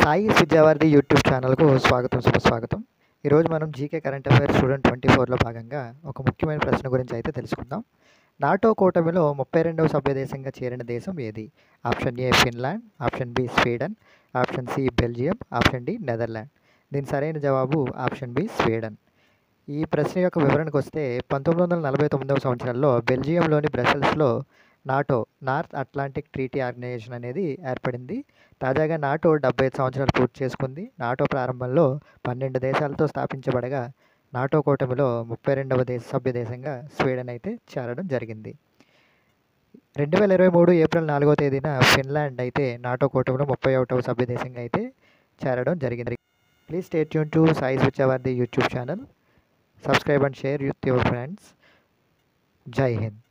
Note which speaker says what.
Speaker 1: Sai విద్యావారిధి YouTube ఛానల్కు స్వాగతం శుభస్వాగతం ఈరోజు మనం GK current affairs student twenty ఫోర్లో భాగంగా ఒక ముఖ్యమైన ప్రశ్న గురించి అయితే తెలుసుకుందాం నాటో కూటమిలో ముప్పై రెండవ సభ్య దేశంగా చేరిన దేశం ఏది option A Finland option B Sweden option C Belgium option D Netherland దీని సరైన జవాబు ఆప్షన్ బి స్వీడన్ ఈ ప్రశ్న యొక్క వివరణకు వస్తే పంతొమ్మిది వందల నలభై తొమ్మిదవ సంవత్సరంలో బెల్జియంలోని బ్రసెల్స్లో NATO north Atlantic treaty organisation అనేది ఏర్పడింది తాజాగా నాటో డెబ్బై ఐదు సంవత్సరాలు పూర్తి చేసుకుంది నాటో ప్రారంభంలో పన్నెండు దేశాలతో స్థాపించబడగా నాటో కూటమిలో ముప్పై రెండవ దేశ సభ్య దేశంగా స్వీడన్ అయితే చేరడం జరిగింది రెండు వేల ఇరవై మూడు ఏప్రిల్ నాలుగో తేదీన ఫిన్లాండ్ అయితే నాటో కూటమిలో ముప్పై ఒకటవ సభ్య దేశంగా అయితే చేరడం జరిగింది please stay tune to Sai switch our the YouTube channel subscribe and share with your friends Jai Hind